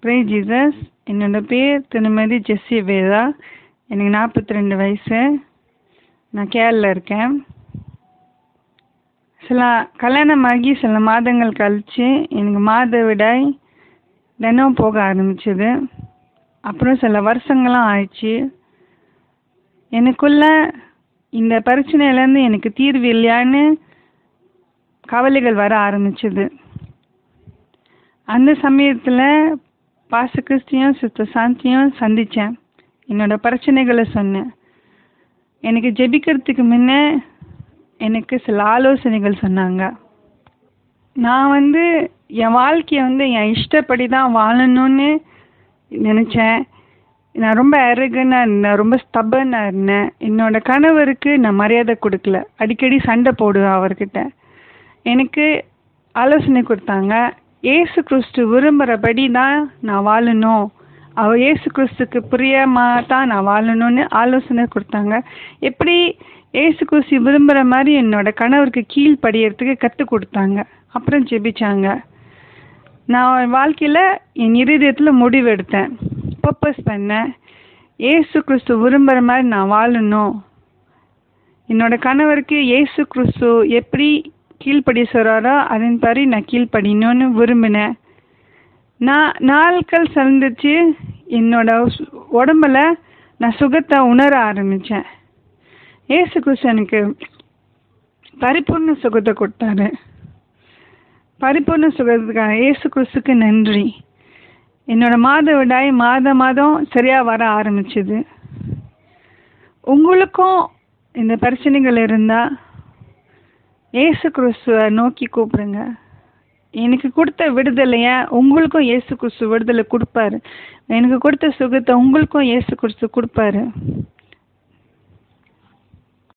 pray Jesus என்னோட பேர் திருமதி ஜெஸ்ஸி வேதா எனக்கு நாற்பத்தி ரெண்டு வயசு நான் கேரளில் இருக்கேன் சில கல்யாணமாகி சில மாதங்கள் கழிச்சு எனக்கு மாதவிடாய் தினம் போக ஆரம்பிச்சது அப்புறம் சில வருஷங்களாம் ஆயிடுச்சு எனக்குள்ள இந்த பிரச்சனையிலேருந்து எனக்கு தீர்வு இல்லையான்னு கவலைகள் வர ஆரம்பிச்சது அந்த சமயத்தில் பாச கிறிஸ்டியும் சித்த சாந்தியும் சந்தித்தேன் என்னோட பிரச்சனைகளை சொன்னேன் எனக்கு ஜெபிக்கிறதுக்கு முன்ன எனக்கு சில ஆலோசனைகள் சொன்னாங்க நான் வந்து என் வாழ்க்கையை வந்து என் இஷ்டப்படி தான் வாழணும்னு நினச்சேன் நான் ரொம்ப அரகனாக இருந்தேன் ரொம்ப ஸ்டபனாக இருந்தேன் என்னோட கணவருக்கு நான் மரியாதை கொடுக்கல அடிக்கடி சண்டை போடுவேன் அவர்கிட்ட எனக்கு ஆலோசனை கொடுத்தாங்க ஏசு கிறிஸ்து விரும்புகிறபடி தான் நான் வாழணும் அவர் ஏசு கிறிஸ்துக்கு பிரியமாக தான் நான் வாழணும்னு ஆலோசனை கொடுத்தாங்க எப்படி ஏசு கிறிஸ்து விரும்புகிற மாதிரி என்னோட கணவருக்கு கீழ்ப்படியறதுக்கு கற்றுக் கொடுத்தாங்க அப்புறம் ஜெபிச்சாங்க நான் வாழ்க்கையில் என் இருதயத்தில் முடிவு எடுத்தேன் பர்பஸ் பண்ணேன் ஏசு கிறிஸ்து விரும்புகிற மாதிரி நான் வாழணும் என்னோட கணவருக்கு ஏசு கிறிஸ்து எப்படி கீழ்ப்படி சொல்கிறாரோ அதன்படி நான் கீழ்ப்படியணும்னு விரும்பினேன் நான் நாட்கள் சந்திச்சு என்னோட சு- உடம்புல நான் சுகத்தை உணர ஆரம்பித்தேன் ஏசு கிறிஸ்து எனக்கு பரிபூர்ண சுகத்தை கொடுத்தாரு பரிபூர்ண சுகத்துக்காக ஏசு கிறிஸ்துக்கு நன்றி என்னோட மாதவிடாய் மாத மாதம் சரியாக வர ஆரம்பிச்சது உங்களுக்கும் இந்த பிரச்சனைகள் இருந்தால் ஏசு கிறிஸ்துவை நோக்கி கூப்பிடுங்க எனக்கு கொடுத்த விடுதலையை உங்களுக்கும் ஏசு கிறிஸ்து விடுதலை கொடுப்பாரு எனக்கு கொடுத்த சுகத்தை உங்களுக்கும் ஏசு கிறிஸ்து கொடுப்பாரு